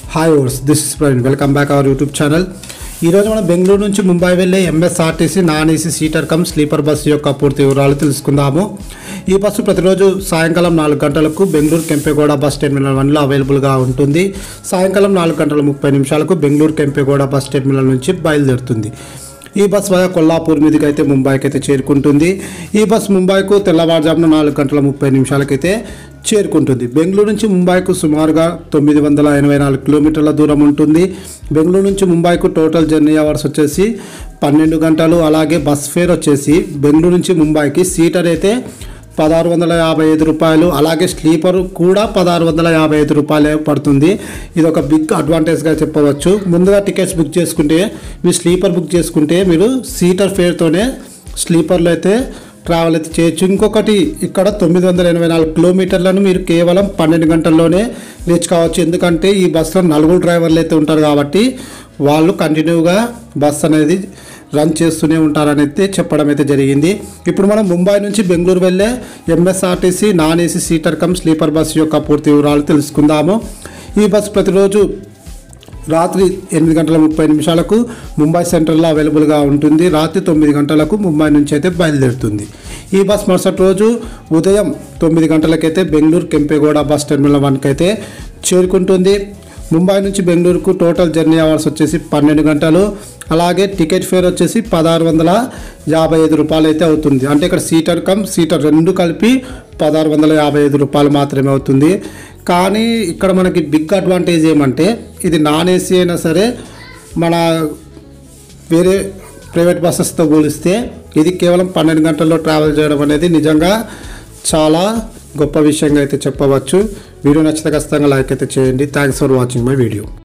hi ఓర్స్ this is Praveen welcome back our YouTube channel ఈరోజు మనం బెంగళూరు నుంచి ముంబై వెళ్ళే MSRTC non AC seater cum sleeper bus యొక్క పూర్తి వివరాలు తెలుసుకుందాము ఈ బస్సు ప్రతిరోజు సాయంకాలం నాలుగు గంటలకు బెంగళూరు కెంపెగౌడ బస్ టెర్మినల్ వన్లో అవైలబుల్గా ఉంటుంది సాయంకాలం నాలుగు గంటల ముప్పై నిమిషాలకు బెంగళూరు కెంపెగౌడ బస్ టెర్మినల్ నుంచి బయలుదేరుతుంది ఈ బస్ వయా కొల్లాపూర్ మీదకి అయితే ముంబైకి అయితే చేరుకుంటుంది ఈ బస్ ముంబైకు తెల్లవారుజామున నాలుగు గంటల ముప్పై నిమిషాలకైతే చేరుకుంటుంది బెంగళూరు నుంచి ముంబైకు సుమారుగా తొమ్మిది వందల ఎనభై నాలుగు కిలోమీటర్ల దూరం ఉంటుంది బెంగళూరు నుంచి ముంబైకు టోటల్ జర్నీ అవర్స్ వచ్చేసి పన్నెండు గంటలు అలాగే బస్ ఫేర్ వచ్చేసి బెంగళూరు నుంచి ముంబైకి సీటర్ అయితే పదహారు వందల యాభై ఐదు రూపాయలు అలాగే స్లీపర్ కూడా పదహారు వందల యాభై ఐదు రూపాయలే పడుతుంది ఇది ఒక బిగ్ అడ్వాంటేజ్గా చెప్పవచ్చు ముందుగా టికెట్స్ బుక్ చేసుకుంటే మీరు స్లీపర్ బుక్ చేసుకుంటే మీరు సీటర్ ఫేర్తోనే స్లీపర్లో అయితే ట్రావెల్ అయితే చేయొచ్చు ఇంకొకటి ఇక్కడ తొమ్మిది వందల ఎనభై నాలుగు కిలోమీటర్లను మీరు కేవలం పన్నెండు గంటల్లోనే నేర్చుకోవచ్చు ఎందుకంటే ఈ బస్సులో నలుగురు డ్రైవర్లు అయితే ఉంటారు కాబట్టి వాళ్ళు కంటిన్యూగా బస్ అనేది రన్ చేస్తూనే ఉంటారని అయితే చెప్పడం అయితే జరిగింది ఇప్పుడు మనం ముంబై నుంచి బెంగళూరు వెళ్ళే MSRTC non AC seater cum sleeper bus యొక్క పూర్తి వివరాలు తెలుసుకుందాము ఈ బస్ ప్రతిరోజు రాత్రి ఎనిమిది గంటల ముప్పై నిమిషాలకు ముంబై సెంట్రల్లో అవైలబుల్గా ఉంటుంది రాత్రి తొమ్మిది గంటలకు ముంబై నుంచి అయితే బయలుదేరుతుంది ఈ బస్ మరుసటి రోజు ఉదయం తొమ్మిది గంటలకైతే బెంగళూరు కెంపేగౌడ బస్ టెర్మినల్ వన్కి అయితే చేరుకుంటుంది ముంబై నుంచి బెంగళూరుకు టోటల్ జర్నీ అవర్స్ వచ్చేసి పన్నెండు గంటలు అలాగే టికెట్ ఫేర్ వచ్చేసి పదహారు వందల యాభై ఐదు రూపాయలు అయితే అవుతుంది అంటే ఇక్కడ సీటర్ కమ్ సీటర్ రెండు కలిపి పదహారు వందల యాభై ఐదు రూపాయలు మాత్రమే అవుతుంది కానీ ఇక్కడ మనకి బిగ్ అడ్వాంటేజ్ ఏమంటే ఇది నాన్ ఏసీ అయినా సరే మన వేరే ప్రైవేట్ బస్సెస్తో పోలిస్తే ఇది కేవలం పన్నెండు గంటల్లో ట్రావెల్ చేయడం అనేది నిజంగా చాలా గొప్ప విషయంగా అయితే చెప్పవచ్చు వీడియో నచ్చితే ఖచ్చితంగా లైక్ అయితే చేయండి thanks for watching my video